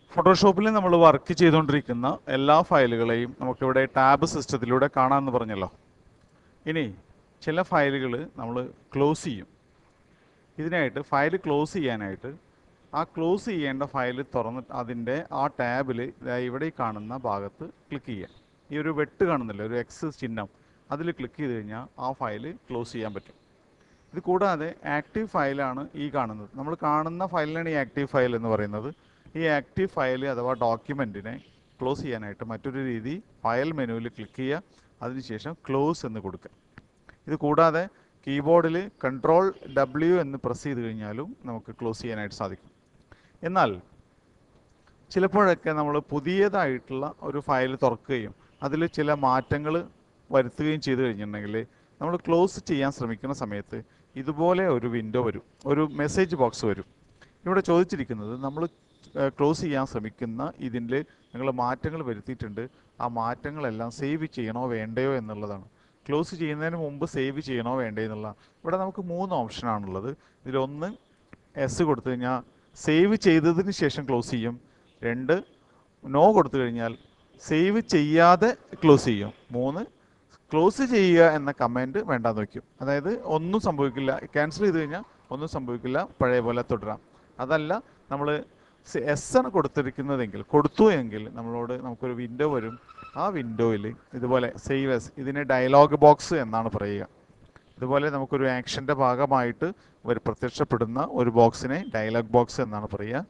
ഫോട്ടോഷോപ്പിൽ നമ്മൾ വർക്ക് ചെയ്തുകൊണ്ടിരിക്കുന്ന എല്ലാ ഫയലുകളെയും നമുക്കിവിടെ ടാബ് സിസ്റ്റത്തിലൂടെ കാണാമെന്ന് പറഞ്ഞല്ലോ ഇനി ചില ഫയലുകൾ നമ്മൾ ക്ലോസ് ചെയ്യും ഇതിനായിട്ട് ഫയൽ ക്ലോസ് ചെയ്യാനായിട്ട് ആ ക്ലോസ് ചെയ്യേണ്ട ഫയൽ തുറന്ന് അതിൻ്റെ ആ ടാബിൽ ഇവിടെ ഈ കാണുന്ന ഭാഗത്ത് ക്ലിക്ക് ചെയ്യുക ഈ ഒരു വെട്ട് കാണുന്നില്ല ഒരു എക്സ് ചിഹ്നം അതിൽ ക്ലിക്ക് ചെയ്ത് കഴിഞ്ഞാൽ ആ ഫയൽ ക്ലോസ് ചെയ്യാൻ പറ്റും ഇത് കൂടാതെ ആക്റ്റീവ് ഫയലാണ് ഈ കാണുന്നത് നമ്മൾ കാണുന്ന ഫയലിനാണ് ഈ ആക്റ്റീവ് ഫയൽ എന്ന് പറയുന്നത് ഈ ആക്റ്റീവ് ഫയൽ അഥവാ ഡോക്യുമെൻറ്റിനെ ക്ലോസ് ചെയ്യാനായിട്ട് മറ്റൊരു രീതി ഫയൽ മെനുവിൽ ക്ലിക്ക് ചെയ്യുക അതിനുശേഷം ക്ലോസ് എന്ന് കൊടുക്കുക ഇത് കൂടാതെ കീബോർഡിൽ കൺട്രോൾ ഡബ്ല്യു എന്ന് പ്രസ് ചെയ്ത് കഴിഞ്ഞാലും നമുക്ക് ക്ലോസ് ചെയ്യാനായിട്ട് സാധിക്കും എന്നാൽ ചിലപ്പോഴൊക്കെ നമ്മൾ പുതിയതായിട്ടുള്ള ഒരു ഫയൽ തുറക്കുകയും അതിൽ ചില മാറ്റങ്ങൾ വരുത്തുകയും ചെയ്തു കഴിഞ്ഞിട്ടുണ്ടെങ്കിൽ നമ്മൾ ക്ലോസ് ചെയ്യാൻ ശ്രമിക്കുന്ന സമയത്ത് ഇതുപോലെ ഒരു വിൻഡോ വരും ഒരു മെസ്സേജ് ബോക്സ് വരും ഇവിടെ ചോദിച്ചിരിക്കുന്നത് നമ്മൾ ക്ലോസ് ചെയ്യാൻ ശ്രമിക്കുന്ന ഇതിൽ നിങ്ങൾ മാറ്റങ്ങൾ വരുത്തിയിട്ടുണ്ട് ആ മാറ്റങ്ങളെല്ലാം സേവ് ചെയ്യണോ വേണ്ടയോ എന്നുള്ളതാണ് ക്ലോസ് ചെയ്യുന്നതിന് മുമ്പ് സേവ് ചെയ്യണോ വേണ്ടയോ എന്നുള്ള ഇവിടെ നമുക്ക് മൂന്ന് ഓപ്ഷനാണുള്ളത് ഇതിലൊന്ന് എസ് കൊടുത്തു കഴിഞ്ഞാൽ സേവ് ചെയ്തതിന് ശേഷം ക്ലോസ് ചെയ്യും രണ്ട് നോ കൊടുത്തു കഴിഞ്ഞാൽ സേവ് ചെയ്യാതെ ക്ലോസ് ചെയ്യും മൂന്ന് ക്ലോസ് ചെയ്യുക എന്ന കമൻറ്റ് വേണ്ടാന്ന് വയ്ക്കും അതായത് ഒന്നും സംഭവിക്കില്ല ക്യാൻസൽ ചെയ്ത് കഴിഞ്ഞാൽ ഒന്നും സംഭവിക്കില്ല പഴയ പോലെ തുടരാം അതല്ല നമ്മൾ എസ് ആണ് കൊടുത്തിരിക്കുന്നതെങ്കിൽ കൊടുത്തു എങ്കിൽ നമ്മളോട് നമുക്കൊരു വിൻഡോ വരും ആ വിൻഡോയിൽ ഇതുപോലെ സേവ് എസ് ഇതിനെ ഡയലോഗ് ബോക്സ് എന്നാണ് പറയുക ഇതുപോലെ നമുക്കൊരു ആക്ഷൻ്റെ ഭാഗമായിട്ട് ഒരു പ്രത്യക്ഷപ്പെടുന്ന ഒരു ബോക്സിനെ ഡയലോഗ് ബോക്സ് എന്നാണ് പറയുക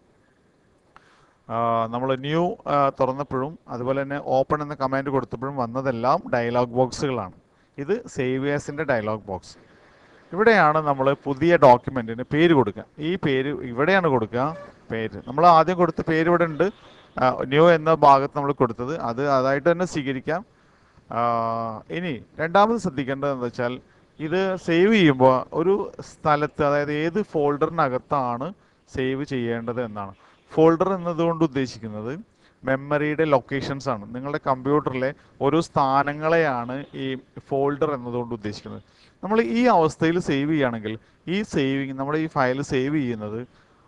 നമ്മൾ ന്യൂ തുറന്നപ്പോഴും അതുപോലെ തന്നെ ഓപ്പൺ എന്ന കമാൻഡ് കൊടുത്തപ്പോഴും വന്നതെല്ലാം ഡയലോഗ് ബോക്സുകളാണ് ഇത് സേവിയേഴ്സിൻ്റെ ഡയലോഗ് ബോക്സ് ഇവിടെയാണ് നമ്മൾ പുതിയ ഡോക്യുമെൻറ്റിന് പേര് കൊടുക്കുക ഈ പേര് ഇവിടെയാണ് കൊടുക്കുക പേര് നമ്മൾ ആദ്യം കൊടുത്ത പേര് ഇവിടെ ഉണ്ട് ന്യൂ എന്ന ഭാഗത്ത് നമ്മൾ കൊടുത്തത് അത് അതായിട്ട് തന്നെ സ്വീകരിക്കാം ആ, ഇനി രണ്ടാമത് ശ്രദ്ധിക്കേണ്ടത് എന്താ വെച്ചാൽ ഇത് സേവ് ചെയ്യുമ്പോൾ ഒരു സ്ഥലത്ത് അതായത് ഏത് ഫോൾഡറിനകത്താണ് സേവ് ചെയ്യേണ്ടത് എന്നാണ് ഫോൾഡർ എന്നതുകൊണ്ട് ഉദ്ദേശിക്കുന്നത് മെമ്മറിയുടെ ലൊക്കേഷൻസ് ആണ് നിങ്ങളുടെ കമ്പ്യൂട്ടറിലെ ഓരോ സ്ഥാനങ്ങളെയാണ് ഈ ഫോൾഡർ എന്നതുകൊണ്ട് ഉദ്ദേശിക്കുന്നത് നമ്മൾ ഈ അവസ്ഥയിൽ സേവ് ചെയ്യുകയാണെങ്കിൽ ഈ സേവിങ് നമ്മുടെ ഈ ഫയൽ സേവ് ചെയ്യുന്നത്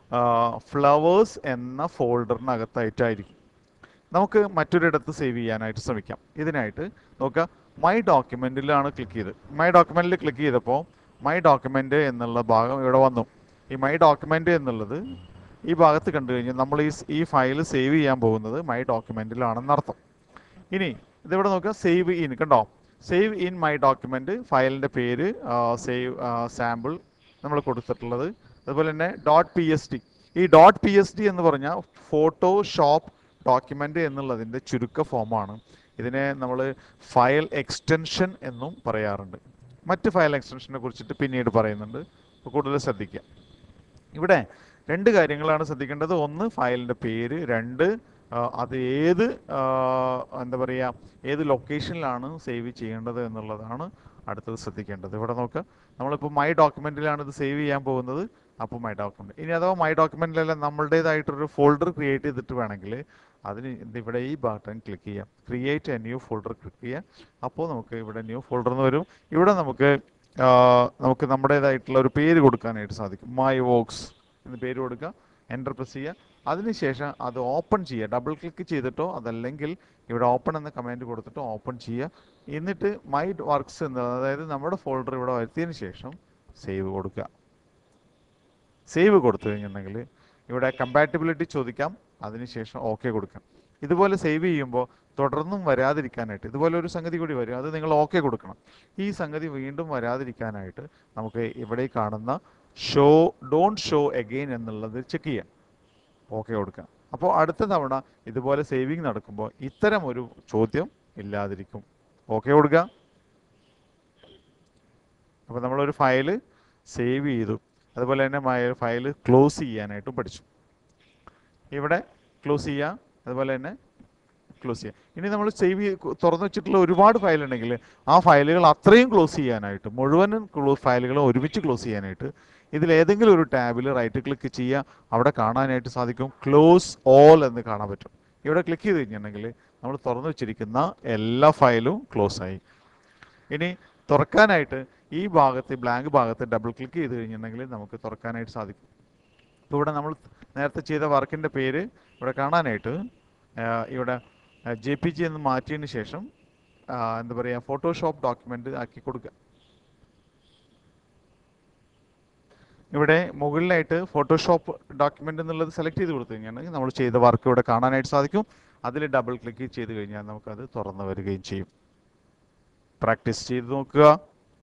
ഫ്ലവേഴ്സ് എന്ന ഫോൾഡറിനകത്തായിട്ടായിരിക്കും നമുക്ക് മറ്റൊരിടത്ത് സേവ് ചെയ്യാനായിട്ട് ശ്രമിക്കാം ഇതിനായിട്ട് നോക്കുക മൈ ഡോക്യുമെൻറ്റിലാണ് ക്ലിക്ക് ചെയ്ത് മൈ ഡോക്യുമെൻറ്റിൽ ക്ലിക്ക് ചെയ്തപ്പോൾ മൈ ഡോക്യുമെൻ്റ് എന്നുള്ള ഭാഗം ഇവിടെ വന്നു ഈ മൈ ഡോക്യുമെൻ്റ് എന്നുള്ളത് ഈ ഭാഗത്ത് കണ്ടു കഴിഞ്ഞാൽ നമ്മൾ ഈ സ് ഈ ഫയൽ സേവ് ചെയ്യാൻ പോകുന്നത് മൈ ഡോക്യുമെൻറ്റിലാണെന്ന് അർത്ഥം ഇനി ഇതിവിടെ നോക്കുക സേവ് ഇൻ കണ്ടോ സേവ് ഇൻ മൈ ഡോക്യുമെൻ്റ് ഫയലിൻ്റെ പേര് സേവ് സാമ്പിൾ നമ്മൾ കൊടുത്തിട്ടുള്ളത് അതുപോലെ തന്നെ ഡോട്ട് പി എസ് ടി ഈ ഡോട്ട് പി എസ് ടി എന്ന് പറഞ്ഞാൽ ഫോട്ടോഷോപ്പ് ഡോക്യുമെൻ്റ് എന്നുള്ളതിൻ്റെ ചുരുക്ക ഫോമാണ് ഇതിനെ നമ്മൾ ഫയൽ എക്സ്റ്റൻഷൻ എന്നും പറയാറുണ്ട് മറ്റ് ഫയൽ എക്സ്റ്റൻഷനെ കുറിച്ചിട്ട് പിന്നീട് പറയുന്നുണ്ട് അപ്പോൾ കൂടുതൽ ശ്രദ്ധിക്കുക ഇവിടെ രണ്ട് കാര്യങ്ങളാണ് ശ്രദ്ധിക്കേണ്ടത് ഒന്ന് ഫയലിൻ്റെ പേര് രണ്ട് ആ, അത് ഏത് ആ, എന്താ പറയുക ഏത് ലൊക്കേഷനിലാണ് സേവ് ചെയ്യേണ്ടത് എന്നുള്ളതാണ് അടുത്തത് ശ്രദ്ധിക്കേണ്ടത് ഇവിടെ നോക്കുക നമ്മളിപ്പോൾ മൈ ഡോക്യുമെൻറ്റിലാണ് ഇത് സേവ് ചെയ്യാൻ പോകുന്നത് അപ്പോൾ മൈ ഡോക്യുമെൻറ്റ് ഇനി അഥവാ മൈ ഡോക്യുമെൻറ്റിലെല്ലാം നമ്മളുടേതായിട്ടൊരു ഫോൾഡർ ക്രിയേറ്റ് ചെയ്തിട്ട് വേണമെങ്കിൽ അതിന് ഇത് ഇവിടെ ഈ ബട്ടൺ ക്ലിക്ക് ചെയ്യാം create a new folder click ചെയ്യാം അപ്പോൾ നമുക്ക് ഇവിടെ ന്യൂ ഫോൾഡർ എന്ന് വരും ഇവിടെ നമുക്ക് ആ, നമുക്ക് നമ്മുടേതായിട്ടുള്ള ഒരു പേര് കൊടുക്കാനായിട്ട് സാധിക്കും മൈ വോക്സ് എന്ന് പേര് കൊടുക്കുക എൻ്റർ പ്രസ് ചെയ്യുക അതിനുശേഷം അത് ഓപ്പൺ ചെയ്യുക ഡബിൾ ക്ലിക്ക് ചെയ്തിട്ടോ അതല്ലെങ്കിൽ ഇവിടെ ഓപ്പൺ എന്ന കമാൻഡ് കൊടുത്തിട്ടോ ഓപ്പൺ ചെയ്യുക എന്നിട്ട് മൈ വർക്ക്സ് എന്ന് അതായത് നമ്മുടെ ഫോൾഡർ ഇവിടെ വരുത്തിയതിന് ശേഷം സേവ് കൊടുക്കുക സേവ് കൊടുത്തു കഴിഞ്ഞിട്ടുണ്ടെങ്കിൽ ഇവിടെ കമ്പാറ്റബിലിറ്റി ചോദിക്കാം അതിനുശേഷം ഓക്കെ കൊടുക്കാം ഇതുപോലെ സേവ് ചെയ്യുമ്പോൾ തുടർന്നും വരാതിരിക്കാനായിട്ട് ഇതുപോലെ ഒരു സംഗതി കൂടി വരും അത് നിങ്ങൾ ഓക്കെ കൊടുക്കണം ഈ സംഗതി വീണ്ടും വരാതിരിക്കാനായിട്ട് നമുക്ക് ഇവിടെ ഈ കാണുന്ന ഷോ ഡോണ്ട് ഷോ അഗെയിൻ എന്നുള്ളത് ചെക്ക് ചെയ്യാം ഓക്കെ കൊടുക്കാം അപ്പോൾ അടുത്ത തവണ ഇതുപോലെ സേവിങ് നടക്കുമ്പോൾ ഇത്തരം ഒരു ചോദ്യം ഇല്ലാതിരിക്കും ഓക്കെ കൊടുക്കുക അപ്പോൾ നമ്മളൊരു ഫയല് സേവ് ചെയ്തു അതുപോലെ തന്നെ ഫയൽ ക്ലോസ് ചെയ്യാനായിട്ടും പഠിച്ചു ഇവിടെ ക്ലോസ് ചെയ്യുക അതുപോലെ തന്നെ ക്ലോസ് ചെയ്യുക ഇനി നമ്മൾ സേവ് തുറന്നു വെച്ചിട്ടുള്ള ഒരുപാട് ഫയൽ ഉണ്ടെങ്കിൽ ആ ഫയലുകൾ അത്രയും ക്ലോസ് ചെയ്യാനായിട്ട് മുഴുവനും ക്ലോ ഫയലുകളും ഒരുമിച്ച് ക്ലോസ് ചെയ്യാനായിട്ട് ഇതിൽ ഏതെങ്കിലും ഒരു ടാബിൽ റൈറ്റ് ക്ലിക്ക് ചെയ്യുക അവിടെ കാണാനായിട്ട് സാധിക്കും ക്ലോസ് ഓൾ എന്ന് കാണാൻ പറ്റും ഇവിടെ ക്ലിക്ക് ചെയ്ത് കഴിഞ്ഞിട്ടുണ്ടെങ്കിൽ നമ്മൾ തുറന്നു വെച്ചിരിക്കുന്ന എല്ലാ ഫയലും ക്ലോസ് ആയി ഇനി തുറക്കാനായിട്ട് ഈ ഭാഗത്ത് ബ്ലാങ്ക് ഭാഗത്ത് ഡബിൾ ക്ലിക്ക് ചെയ്ത് കഴിഞ്ഞിട്ടുണ്ടെങ്കിൽ നമുക്ക് തുറക്കാനായിട്ട് സാധിക്കും ഇപ്പോൾ ഇവിടെ നമ്മൾ നേരത്തെ ചെയ്ത വർക്കിൻ്റെ പേര് ഇവിടെ കാണാനായിട്ട് ആ, ഇവിടെ ജെ പി ജി എന്ന് മാറ്റിയതിന് ശേഷം ആ, എന്താ പറയുക ഫോട്ടോഷോപ്പ് ഡോക്യുമെൻ്റ് ആക്കി കൊടുക്കുക ഇവിടെ മുകളിലായിട്ട് ഫോട്ടോഷോപ്പ് ഡോക്യുമെൻ്റ് എന്നുള്ളത് സെലക്ട് ചെയ്ത് കൊടുത്തു കഴിഞ്ഞാൽ നമ്മൾ ചെയ്ത വർക്ക് ഇവിടെ കാണാനായിട്ട് സാധിക്കും അതിൽ ഡബിൾ ക്ലിക്ക് ചെയ്ത് കഴിഞ്ഞാൽ നമുക്കത് തുറന്നു വരികയും ചെയ്യും പ്രാക്ടീസ് ചെയ്ത് നോക്കുക